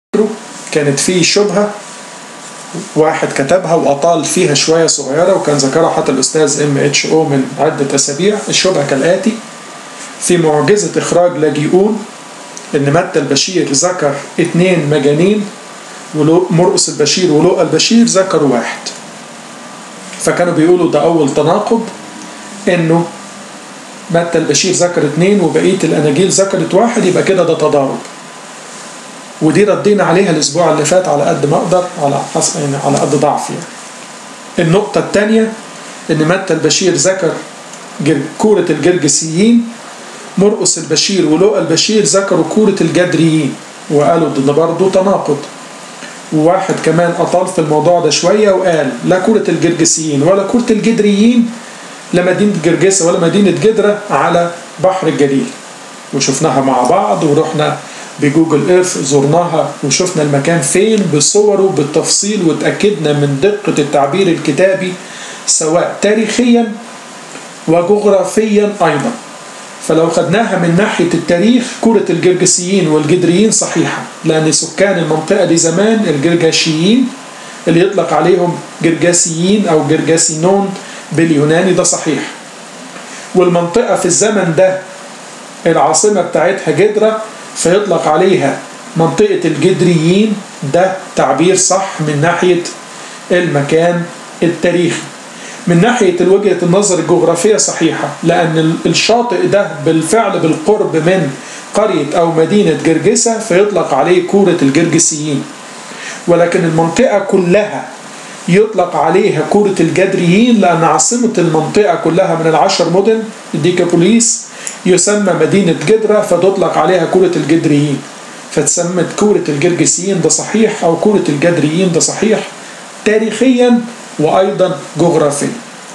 كانت فيه شبهة واحد كتبها وأطال فيها شوية صغيرة وكان ذكرها حتى الأستاذ ام اتش او من عدة أسابيع الشبهة كالآتي في معجزة إخراج لاجئون إن متى البشير ذكر اتنين مجانين ومرقس البشير ولوقا البشير ذكروا واحد فكانوا بيقولوا ده أول تناقض إنه متى البشير ذكر اتنين وبقية الأناجيل ذكرت واحد يبقى كده ده تضارب ودي ردينا عليها الأسبوع اللي فات على قد ما أقدر على يعني على قد ضعفي يعني. النقطة الثانية إن متى البشير ذكر كورة الجرجسيين مرقس البشير ولوقا البشير ذكروا كورة الجدريين وقالوا ده برضه تناقض وواحد كمان أطال في الموضوع ده شوية وقال لا كورة الجرجسيين ولا كورة الجدريين لا مدينة جرجسة ولا مدينة جدرة على بحر الجليل وشفناها مع بعض ورحنا بجوجل ايرث زرناها وشفنا المكان فين بصوره بالتفصيل وتأكدنا من دقة التعبير الكتابي سواء تاريخيا وجغرافيا أيضا فلو خدناها من ناحية التاريخ كرة الجرجسيين والجدريين صحيحة لأن سكان المنطقة دي زمان الجرجاشيين اللي يطلق عليهم جرجاسيين أو جرجاسينون باليوناني ده صحيح والمنطقة في الزمن ده العاصمة بتاعتها جدرة فيطلق عليها منطقة الجدريين ده تعبير صح من ناحية المكان التاريخي من ناحية وجهة النظر الجغرافية صحيحة لأن الشاطئ ده بالفعل بالقرب من قرية أو مدينة جرجسة فيطلق عليه كورة الجرجسيين ولكن المنطقة كلها يطلق عليها كورة الجدريين لأن عاصمة المنطقة كلها من العشر مدن ديكابوليس يسمى مدينة جدرة فتطلق عليها كورة الجدريين فتسمت كورة الجرجسيين ده صحيح أو كورة الجدريين ده صحيح تاريخيا وأيضا جغرافيا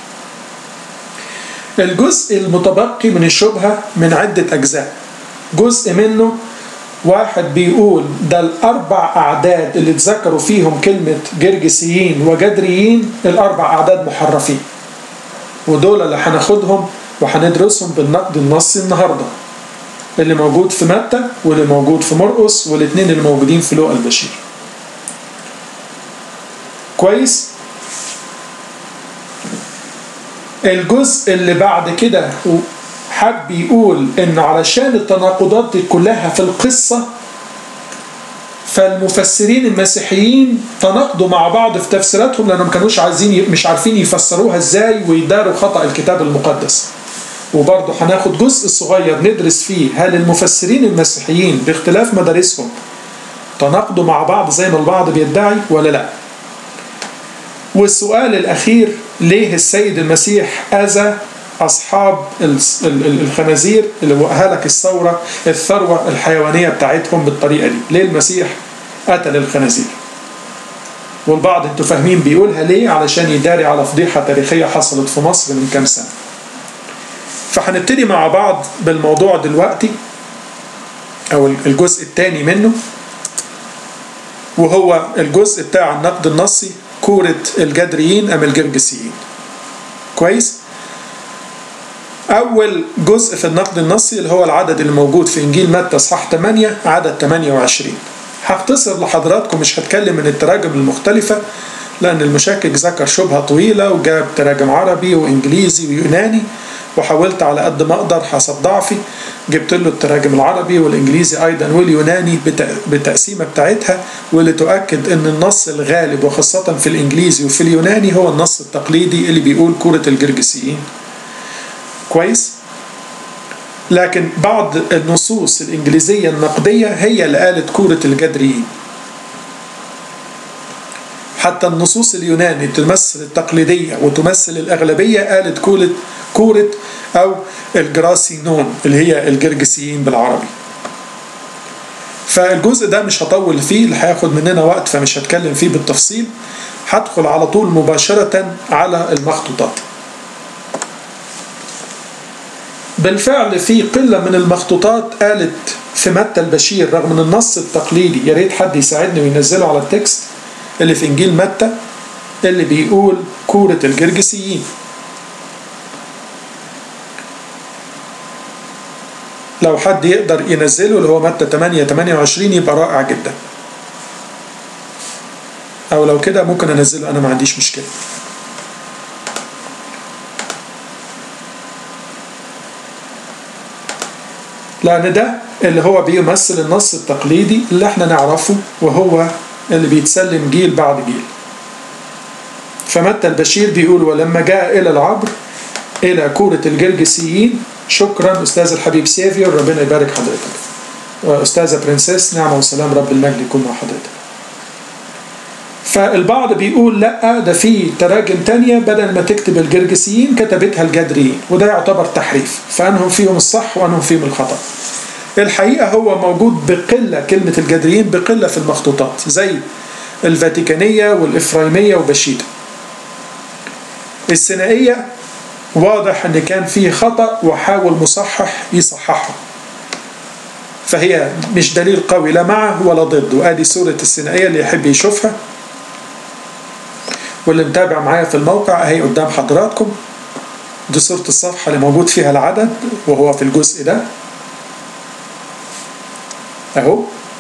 الجزء المتبقي من الشبهة من عدة أجزاء جزء منه واحد بيقول ده الأربع أعداد اللي اتذكروا فيهم كلمة جرجسيين وجدريين الأربع أعداد محرفين ودول اللي هناخدهم وهندرسهم بالنقد النصي النهاردة اللي موجود في متى واللي موجود في مرقس والاثنين اللي موجودين في لوقا البشير كويس الجزء اللي بعد كده حب يقول ان علشان التناقضات دي كلها في القصة فالمفسرين المسيحيين تناقضوا مع بعض في تفسيراتهم لانهم كانوش عايزين مش عارفين يفسروها ازاي ويداروا خطأ الكتاب المقدس وبرضه هناخد جزء صغير ندرس فيه هل المفسرين المسيحيين باختلاف مدارسهم تناقضوا مع بعض زي ما البعض بيدعي ولا لا والسؤال الأخير ليه السيد المسيح أذى أصحاب الخنازير اللي وأهلك الثورة الثروة الحيوانية بتاعتهم بالطريقة دي ليه المسيح قتل الخنازير والبعض انتوا فاهمين بيقولها ليه علشان يداري على فضيحة تاريخية حصلت في مصر من كام سنة فهنبتدي مع بعض بالموضوع دلوقتي أو الجزء الثاني منه وهو الجزء بتاع النقد النصي كورة الجدريين أم الجرجسيين كويس؟ أول جزء في النقد النصي اللي هو العدد اللي موجود في إنجيل متى صح 8 عدد 28 هختصر لحضراتكم مش هتكلم من التراجم المختلفة لأن المشكك ذكر شبهة طويلة وجاب تراجم عربي وإنجليزي ويوناني وحاولت على قد ما أقدر حسب ضعفي جبت له التراجم العربي والإنجليزي أيضا واليوناني بالتقسيمة بتاعتها واللي تؤكد أن النص الغالب وخاصة في الإنجليزي وفي اليوناني هو النص التقليدي اللي بيقول كورة الجرجسيين كويس لكن بعض النصوص الإنجليزية النقدية هي اللي قالت كورة الجدريين حتى النصوص اليوناني تمثل التقليدية وتمثل الأغلبية قالت كورة كورة أو الجراسينون اللي هي الجرجسيين بالعربي فالجزء ده مش هطول فيه اللي هياخد مننا وقت فمش هتكلم فيه بالتفصيل هدخل على طول مباشرة على المخطوطات بالفعل في قلة من المخطوطات قالت في متى البشير رغم ان النص التقليدي يا ريت حد يساعدني وينزله على التكست اللي في انجيل متى اللي بيقول كورة الجرجسيين لو حد يقدر ينزله اللي هو متى 8 28 يبقى رائع جدا او لو كده ممكن انزله انا ما عنديش مشكله لان ده اللي هو بيمثل النص التقليدي اللي احنا نعرفه وهو اللي بيتسلم جيل بعد جيل فمتى البشير بيقول ولما جاء الى العبر الى كورة الجرجسيين شكرا استاذ الحبيب سيفيور ربنا يبارك حضرتك استاذة برنسيس نعمة وسلام رب المجد يكون مع حضرتك فالبعض بيقول لا ده في تراجم تانية بدل ما تكتب الجرجسيين كتبتها الجدريين وده يعتبر تحريف فأنهم فيهم الصح وأنهم فيهم الخطأ الحقيقة هو موجود بقلة كلمة الجدريين بقلة في المخطوطات زي الفاتيكانية والإفرايمية وبشيدة السينائية واضح ان كان فيه خطأ وحاول مصحح يصححه فهي مش دليل قوي لا معه ولا ضده وادي سورة السينائية اللي يحب يشوفها واللي متابع معايا في الموقع اهي قدام حضراتكم دي صورة الصفحة اللي موجود فيها العدد وهو في الجزء ده اهو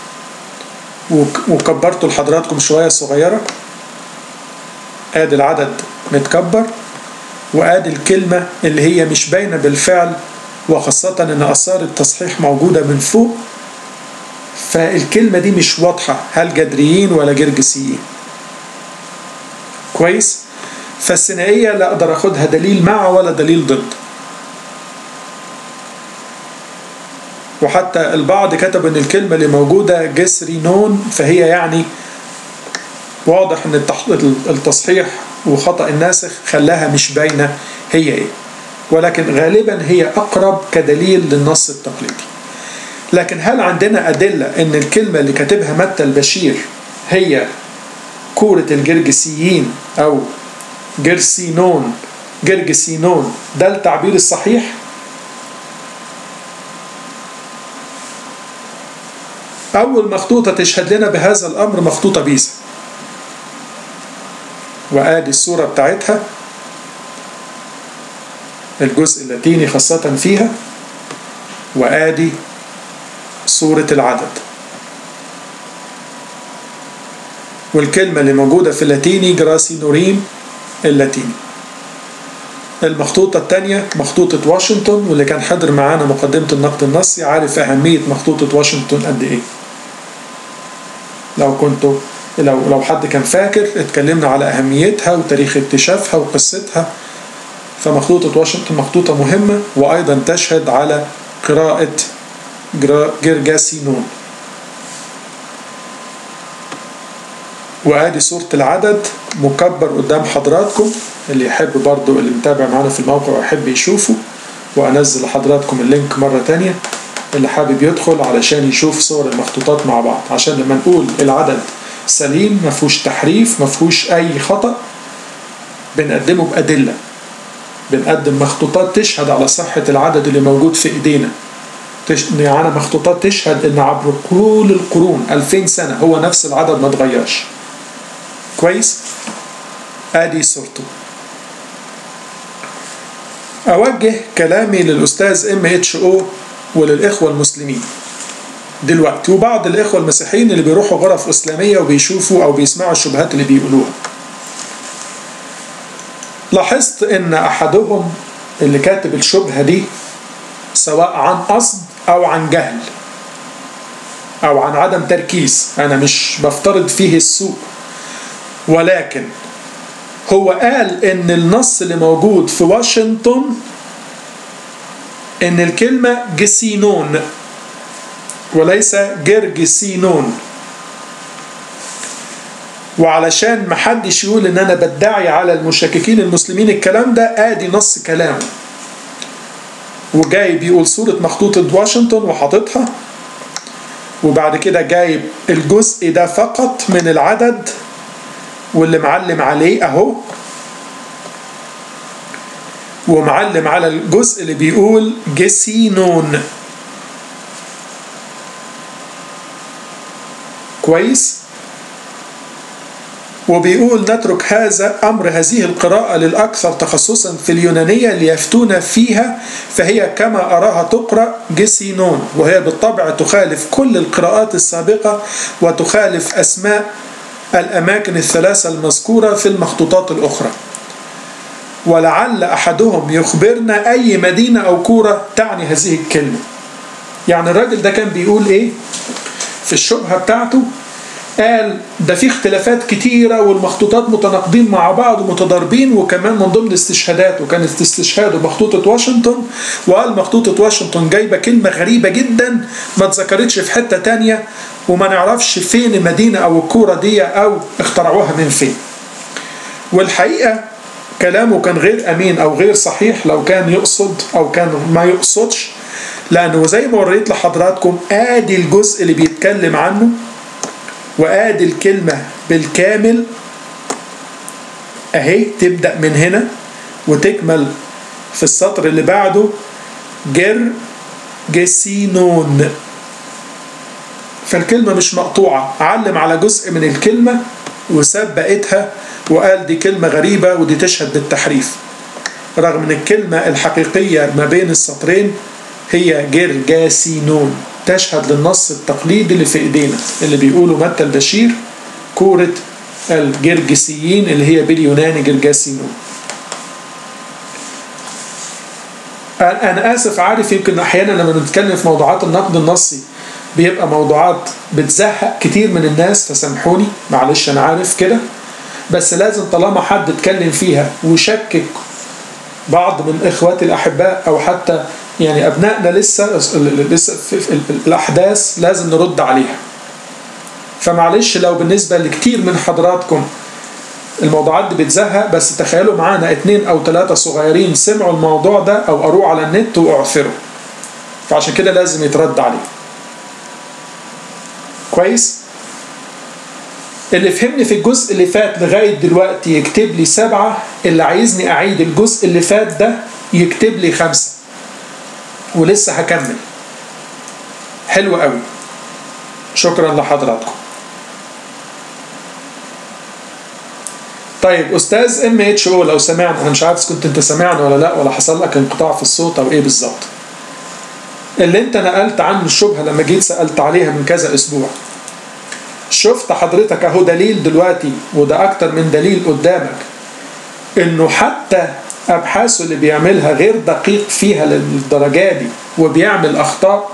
وكبرته لحضراتكم شوية صغيرة ادي العدد متكبر وادي الكلمة اللي هي مش باينة بالفعل وخاصة ان اثار التصحيح موجودة من فوق فالكلمة دي مش واضحة هل جدريين ولا جرجسيين كويس فالثنائية لا اقدر اخدها دليل مع ولا دليل ضد وحتى البعض كتب ان الكلمة اللي موجودة جسري نون فهي يعني واضح ان التصحيح وخطأ الناسخ خلاها مش باينة هي ايه ولكن غالبا هي اقرب كدليل للنص التقليدي لكن هل عندنا أدلة ان الكلمة اللي كاتبها متى البشير هي كورة الجرجسيين او جرسينون جرجسينون ده التعبير الصحيح أول مخطوطة تشهد لنا بهذا الأمر مخطوطة بيزا وآدي الصورة بتاعتها الجزء اللاتيني خاصة فيها وآدي صورة العدد والكلمة اللي موجودة في اللاتيني جراسي نوريم اللاتيني المخطوطة الثانية مخطوطة واشنطن واللي كان حاضر معانا مقدمة النقد النصي عارف أهمية مخطوطة واشنطن قد إيه لو كنتوا لو لو حد كان فاكر اتكلمنا على أهميتها وتاريخ اكتشافها وقصتها فمخطوطة واشنطن مخطوطة مهمة وأيضا تشهد على قراءة جرجاسينون وادي صورة العدد مكبر قدام حضراتكم اللي يحب برضو اللي متابع معانا في الموقع ويحب يشوفه وانزل لحضراتكم اللينك مرة تانية اللي حابب يدخل علشان يشوف صور المخطوطات مع بعض عشان لما نقول العدد سليم ما فيهوش تحريف ما فيهوش اي خطأ بنقدمه بأدلة بنقدم مخطوطات تشهد على صحة العدد اللي موجود في ايدينا يعني مخطوطات تشهد ان عبر كل القرون 2000 سنة هو نفس العدد ما اتغيرش كويس ادي صورته اوجه كلامي للاستاذ ام اتش او وللاخوه المسلمين دلوقتي وبعض الاخوه المسيحيين اللي بيروحوا غرف اسلاميه وبيشوفوا او بيسمعوا الشبهات اللي بيقولوها لاحظت ان احدهم اللي كاتب الشبهه دي سواء عن قصد او عن جهل او عن عدم تركيز انا مش بفترض فيه السوء ولكن هو قال ان النص اللي موجود في واشنطن ان الكلمة جسينون وليس جرجسينون وعلشان محدش يقول ان انا بدعي على المشككين المسلمين الكلام ده ادي نص كلامه وجاي بيقول صورة مخطوطة واشنطن وحاططها وبعد كده جايب الجزء ده فقط من العدد واللي معلم عليه اهو ومعلم على الجزء اللي بيقول جسينون كويس وبيقول نترك هذا أمر هذه القراءة للأكثر تخصصا في اليونانية ليفتون فيها فهي كما أراها تقرأ جسينون وهي بالطبع تخالف كل القراءات السابقة وتخالف أسماء الأماكن الثلاثة المذكورة في المخطوطات الأخرى ولعل أحدهم يخبرنا أي مدينة أو كورة تعني هذه الكلمة يعني الراجل ده كان بيقول إيه في الشبهة بتاعته قال ده في اختلافات كتيرة والمخطوطات متناقضين مع بعض ومتضاربين وكمان من ضمن استشهاداته كانت استشهاده مخطوطة واشنطن وقال مخطوطة واشنطن جايبة كلمة غريبة جدا ما اتذكرتش في حتة تانية وما نعرفش فين المدينة أو الكورة دي أو اخترعوها من فين والحقيقة كلامه كان غير أمين أو غير صحيح لو كان يقصد أو كان ما يقصدش لأنه زي ما وريت لحضراتكم آدي الجزء اللي بيتكلم عنه وآدي الكلمة بالكامل أهي تبدأ من هنا وتكمل في السطر اللي بعده جر جسينون فالكلمة مش مقطوعة علم على جزء من الكلمة وساب بقيتها وقال دي كلمة غريبة ودي تشهد بالتحريف رغم ان الكلمة الحقيقية ما بين السطرين هي جرجاسينون تشهد للنص التقليدي اللي في ايدينا اللي بيقولوا متى البشير كورة الجرجسيين اللي هي باليوناني جرجاسينون انا اسف عارف يمكن احيانا لما بنتكلم في موضوعات النقد النصي بيبقى موضوعات بتزهق كتير من الناس فسامحوني معلش انا عارف كده بس لازم طالما حد اتكلم فيها وشكك بعض من اخواتي الاحباء او حتى يعني ابنائنا لسه لسه في الاحداث لازم نرد عليها فمعلش لو بالنسبه لكتير من حضراتكم الموضوعات دي بتزهق بس تخيلوا معانا اتنين او ثلاثة صغيرين سمعوا الموضوع ده او قروه على النت واعثروا فعشان كده لازم يترد عليه كويس اللي فهمني في الجزء اللي فات لغاية دلوقتي يكتب لي سبعة اللي عايزني أعيد الجزء اللي فات ده يكتب لي خمسة ولسه هكمل حلو قوي شكرا لحضراتكم طيب استاذ ام اتش او لو سمعنا انا مش عارف كنت انت سامعني ولا لا ولا حصل لك انقطاع في الصوت او ايه بالظبط اللي انت نقلت عنه الشبهه لما جيت سالت عليها من كذا اسبوع شفت حضرتك اهو دليل دلوقتي وده اكتر من دليل قدامك انه حتى ابحاثه اللي بيعملها غير دقيق فيها للدرجه دي وبيعمل اخطاء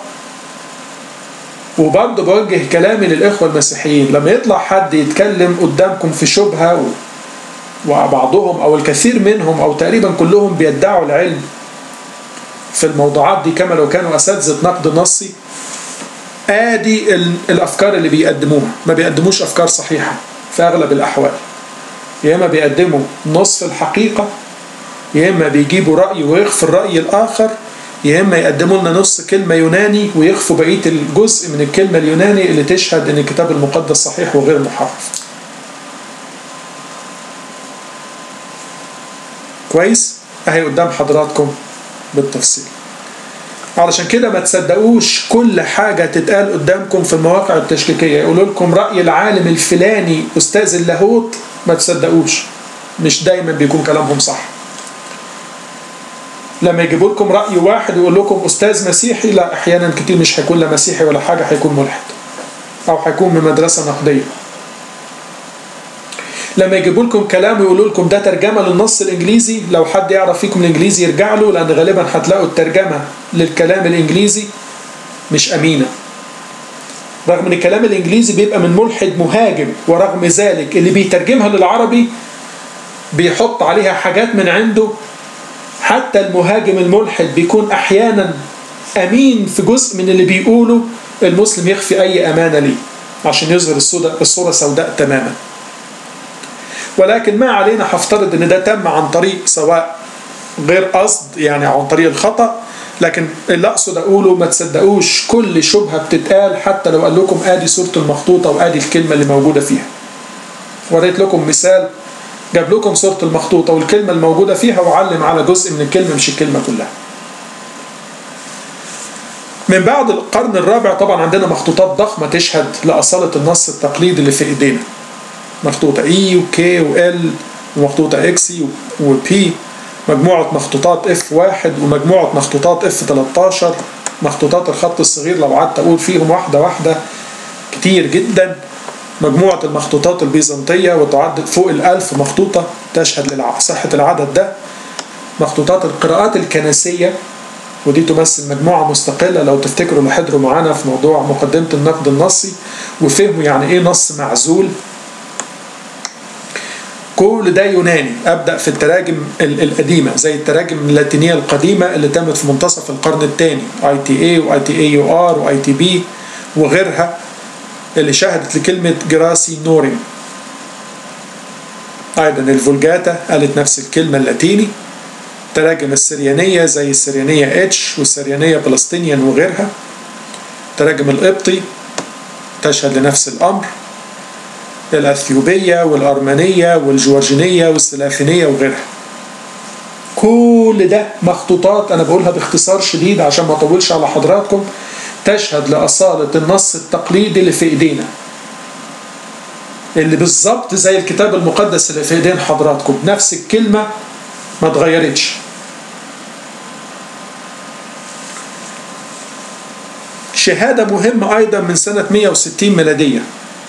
وبرضه بوجه كلامي للاخوه المسيحيين لما يطلع حد يتكلم قدامكم في شبهه و... وبعضهم او الكثير منهم او تقريبا كلهم بيدعوا العلم في الموضوعات دي كما لو كانوا اساتذه نقد نصي ادي الافكار اللي بيقدموها ما بيقدموش افكار صحيحه في اغلب الاحوال يا اما بيقدموا نصف الحقيقه يا اما بيجيبوا راي ويخفوا الراي الاخر يا اما يقدموا لنا نص كلمه يوناني ويخفوا بقيه الجزء من الكلمه اليوناني اللي تشهد ان الكتاب المقدس صحيح وغير محرف كويس اهي قدام حضراتكم بالتفصيل علشان كده ما تصدقوش كل حاجة تتقال قدامكم في المواقع التشكيكية يقولوا لكم رأي العالم الفلاني أستاذ اللاهوت ما تصدقوش مش دايما بيكون كلامهم صح لما يجيبوا لكم رأي واحد ويقول لكم أستاذ مسيحي لا أحيانا كتير مش هيكون لا مسيحي ولا حاجة هيكون ملحد أو هيكون من مدرسة نقدية لما يجيبوا لكم كلام ويقولوا لكم ده ترجمة للنص الإنجليزي لو حد يعرف فيكم الإنجليزي يرجع له لأن غالبا هتلاقوا الترجمة للكلام الإنجليزي مش أمينة رغم ان الكلام الانجليزي بيبقى من ملحد مهاجم ورغم ذلك اللي بيترجمها للعربي بيحط عليها حاجات من عنده حتى المهاجم الملحد بيكون احيانا امين في جزء من اللي بيقوله المسلم يخفي اي امانه ليه عشان يظهر الصوره سوداء تماما ولكن ما علينا هفترض ان ده تم عن طريق سواء غير قصد يعني عن طريق الخطأ لكن اللي اقصد اقوله ما تصدقوش كل شبهه بتتقال حتى لو قال لكم ادي صوره المخطوطه وادي الكلمه اللي موجوده فيها وريت لكم مثال جاب لكم صوره المخطوطه والكلمه الموجوده فيها وعلم على جزء من الكلمه مش الكلمه كلها من بعد القرن الرابع طبعا عندنا مخطوطات ضخمه تشهد لاصاله النص التقليدي اللي في ايدينا مخطوطه اي وكي وال ومخطوطه اكسي وبي مجموعة مخطوطات اف واحد ومجموعة مخطوطات اف 13 مخطوطات الخط الصغير لو قعدت اقول فيهم واحدة واحدة كتير جدا مجموعة المخطوطات البيزنطية وتعد فوق الألف مخطوطة تشهد لصحة العدد ده مخطوطات القراءات الكنسية ودي تمثل مجموعة مستقلة لو تفتكروا اللي حضروا معانا في موضوع مقدمة النقد النصي وفهموا يعني ايه نص معزول كل ده يوناني ابدا في التراجم القديمه زي التراجم اللاتينيه القديمه اللي تمت في منتصف القرن الثاني اي تي اي واي تي اي يو ار واي تي بي وغيرها اللي شهدت لكلمه جراسي نورين ايضا الفولجاتا قالت نفس الكلمه اللاتيني تراجم السريانيه زي السريانيه اتش والسريانيه فلسطينيا وغيرها تراجم القبطي تشهد لنفس الامر الأثيوبية والأرمنية والجورجينية والسلافينية وغيرها كل ده مخطوطات أنا بقولها باختصار شديد عشان ما أطولش على حضراتكم تشهد لأصالة النص التقليدي اللي في إيدينا اللي بالظبط زي الكتاب المقدس اللي في إيدين حضراتكم نفس الكلمة ما اتغيرتش شهادة مهمة أيضا من سنة 160 ميلادية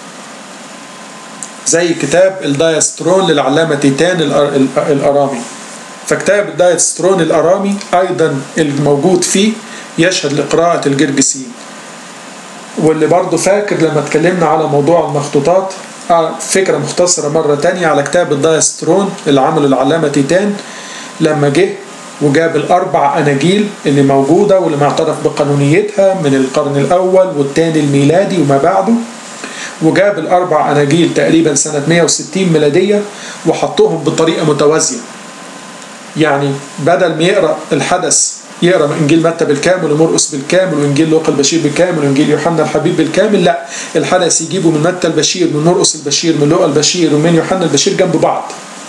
زي كتاب الدايسترون للعلامة تيتان الأرامي فكتاب الدايسترون الأرامي أيضا الموجود فيه يشهد لقراءة الجرجسيين واللي برضه فاكر لما اتكلمنا على موضوع المخطوطات فكرة مختصرة مرة تانية على كتاب الدايسترون اللي عمله العلامة تيتان لما جه وجاب الأربع أناجيل اللي موجودة واللي معترف بقانونيتها من القرن الأول والثاني الميلادي وما بعده وجاب الأربع أناجيل تقريبا سنة 160 ميلادية وحطهم بطريقة متوازية يعني بدل ما يقرأ الحدث يقرأ إنجيل متى بالكامل ومرقس بالكامل وإنجيل لوقا البشير بالكامل وإنجيل يوحنا الحبيب بالكامل لا الحدث يجيبه من متى البشير من مرقس البشير من لوقا البشير ومن يوحنا البشير جنب بعض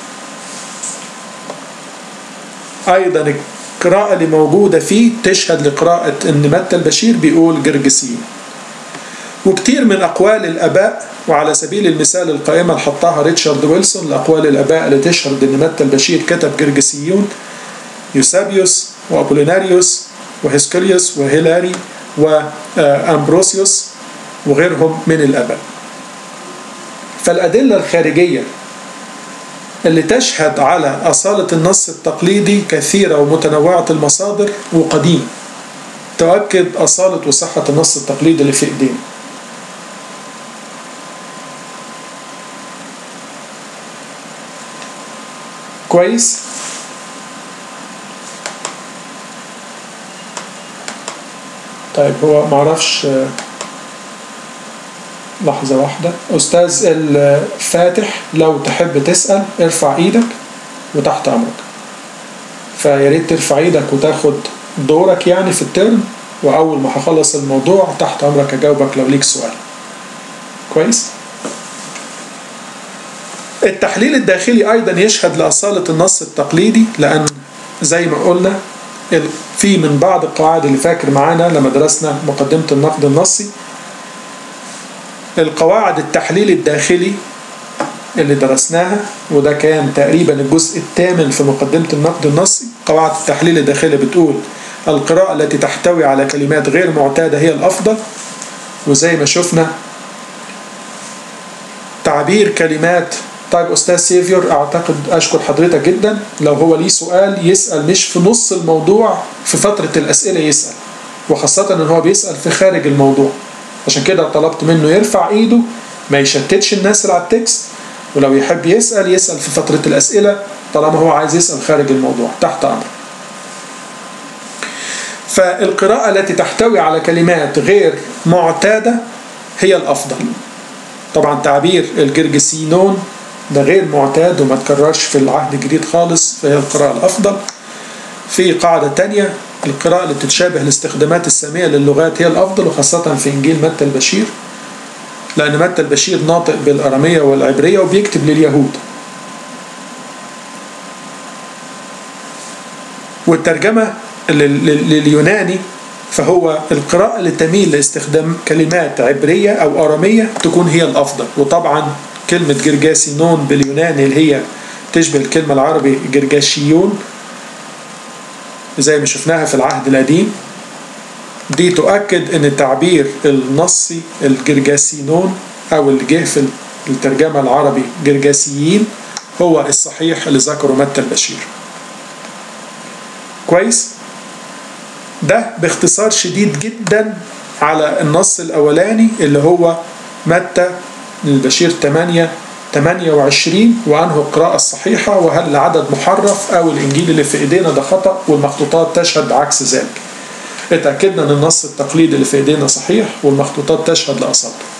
أيضا القراءة اللي موجودة فيه تشهد لقراءة إن متى البشير بيقول جرجسيين وكتير من أقوال الآباء وعلى سبيل المثال القائمة اللي حطها ريتشارد ويلسون لأقوال الآباء اللي تشهد إن متى البشير كتب جرجسيون يوسابيوس وأبوليناريوس وهيسكليوس وهيلاري وأمبروسيوس وغيرهم من الآباء فالأدلة الخارجية اللي تشهد على أصالة النص التقليدي كثيرة ومتنوعة المصادر وقديمة تؤكد أصالة وصحة النص التقليدي اللي في إيدينا كويس طيب هو معرفش لحظة واحدة أستاذ الفاتح لو تحب تسأل ارفع إيدك وتحت أمرك فيا ريت ترفع إيدك وتاخد دورك يعني في الترم وأول ما هخلص الموضوع تحت أمرك أجاوبك لو ليك سؤال كويس؟ التحليل الداخلي أيضا يشهد لأصالة النص التقليدي لأن زي ما قلنا في من بعض القواعد اللي فاكر معانا لما درسنا مقدمة النقد النصي القواعد التحليل الداخلي اللي درسناها وده كان تقريبا الجزء الثامن في مقدمة النقد النصي قواعد التحليل الداخلي بتقول القراءة التي تحتوي على كلمات غير معتادة هي الأفضل وزي ما شفنا تعبير كلمات طيب أستاذ سيفيور أعتقد أشكر حضرتك جدا لو هو ليه سؤال يسأل مش في نص الموضوع في فترة الأسئلة يسأل وخاصة إن هو بيسأل في خارج الموضوع عشان كده طلبت منه يرفع إيده ما يشتتش الناس اللي على التكست ولو يحب يسأل يسأل في فترة الأسئلة طالما هو عايز يسأل خارج الموضوع تحت أمر فالقراءة التي تحتوي على كلمات غير معتادة هي الأفضل طبعا تعبير الجرجسينون ده غير معتاد وما تكررش في العهد الجديد خالص فهي القراءة الأفضل في قاعدة تانية القراءة اللي بتتشابه الاستخدامات السامية للغات هي الأفضل وخاصة في إنجيل متى البشير لأن متى البشير ناطق بالأرامية والعبرية وبيكتب لليهود والترجمة لليوناني فهو القراءة اللي تميل لاستخدام كلمات عبرية أو أرامية تكون هي الأفضل وطبعا كلمة جرجاسينون باليوناني اللي هي تشبه الكلمة العربي جرجاشيون زي ما شفناها في العهد القديم دي تؤكد ان التعبير النصي الجرجاسينون أو اللي جه في الترجمة العربي جرجاسيين هو الصحيح اللي ذكره متى البشير كويس ده باختصار شديد جدا على النص الأولاني اللي هو متى البشير 8 28 وأنه القراءة الصحيحة وهل العدد محرف أو الإنجيل اللي في إيدينا ده خطأ والمخطوطات تشهد بعكس ذلك اتأكدنا أن النص التقليدي اللي في إيدينا صحيح والمخطوطات تشهد لأصابه